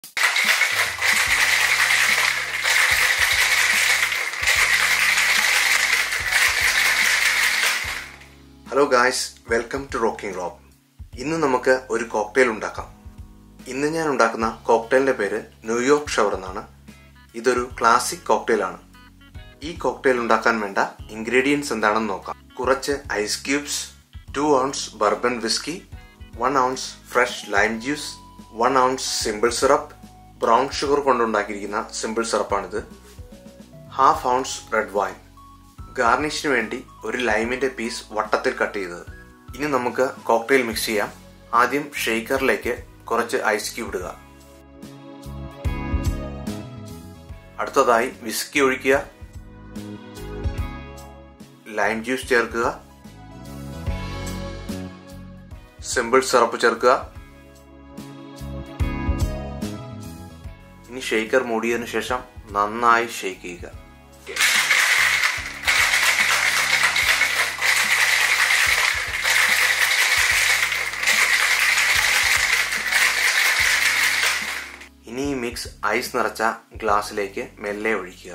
hello guys welcome to rocking rob ഇന്ന് നമുക്ക് ഒരു കോക്ടെയിൽ ഉണ്ടാക്കാം ഇന്ന് ഞാൻ ഉണ്ടാക്കുന്ന കോക്ടെയിലിന്റെ പേര് ന്യൂയോർക്ക് ഷവർ എന്നാണ് ഇതൊരു ക്ലാസിക് കോക്ടെയിൽ ആണ് ഈ കോക്ടെയിൽ ഉണ്ടാക്കാൻ വേണ്ട ഇൻഗ്രീഡിയൻസ് എന്താണെന്ന് നോക്കാം കുറച്ച് ice cubes two ounce bourbon whiskey one ounce fresh lime juice one ounce simple syrup brown sugar കൊണ്ടുണ്ടാക്കിയിരിക്കുന്ന സിമ്പിൾ സിറപ്പാണിത് ഹാഫ് ഔൺസ് റെഡ് വൈൻ ഗാർണിഷിന് വേണ്ടി ഒരു ലൈമിന്റെ പീസ് വട്ടത്തിൽ കട്ട് ചെയ്തത് ഇനി നമുക്ക് കോക്ടെയിൽ മിക്സ് ചെയ്യാം ആദ്യം ഷെയ്ക്കറിലേക്ക് കുറച്ച് ഐസ് ക്യൂബ് ഇടുക അടുത്തതായി വിസ്കി ഒഴിക്കുക ലൈം ജ്യൂസ് ചേർക്കുക സിമ്പിൾ സിറപ്പ് ചേർക്കുക ഇനി ഷെയ്ക്കർ മൂടിയതിനു ശേഷം നന്നായി ഷെയ്ക്ക് ചെയ്യുക ഇനി ഈ മിക്സ് ഐസ് നിറച്ച ഗ്ലാസ്സിലേക്ക് മെല്ലെ ഒഴിക്കുക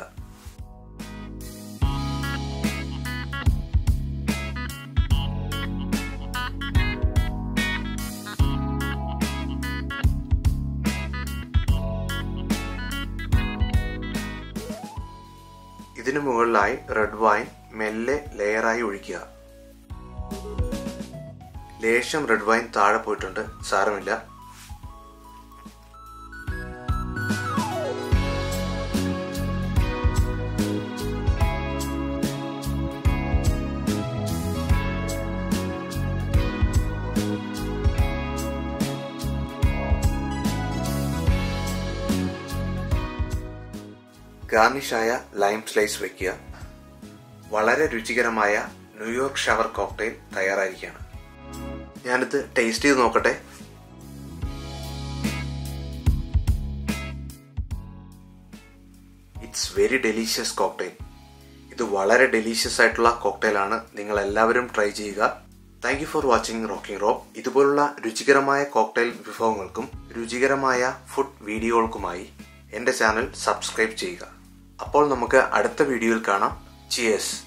ഇതിനു മുകളിലായി റെഡ് വൈൻ മെല്ലെ ലെയറായി ഒഴിക്കുക ലേശം റെഡ് വൈൻ താഴെ പോയിട്ടുണ്ട് സാരമില്ല ഗാർണിഷായ ലൈം സ്ലൈസ് വെക്കുക വളരെ രുചികരമായ ന്യൂയോർക്ക് ഷവർ കോക്ടെയിൽ തയ്യാറായിരിക്കുകയാണ് ഞാനിത് ടേസ്റ്റ് ചെയ്ത് നോക്കട്ടെ ഇറ്റ്സ് വെരി ഡെലീഷ്യസ് കോക്ടെയിൽ ഇത് വളരെ ഡെലീഷ്യസ് ആയിട്ടുള്ള കോക്ടെയിൽ ആണ് നിങ്ങൾ എല്ലാവരും ട്രൈ ചെയ്യുക thank you for watching rocking rope ഇതുപോലുള്ള രുചികരമായ കോക്ടെയിൽ വിഭവങ്ങൾക്കും രുചികരമായ ഫുഡ് വീഡിയോകൾക്കുമായി എൻ്റെ ചാനൽ സബ്സ്ക്രൈബ് ചെയ്യുക അപ്പോൾ നമുക്ക് അടുത്ത വീഡിയോയിൽ കാണാം ചിയേഴ്സ്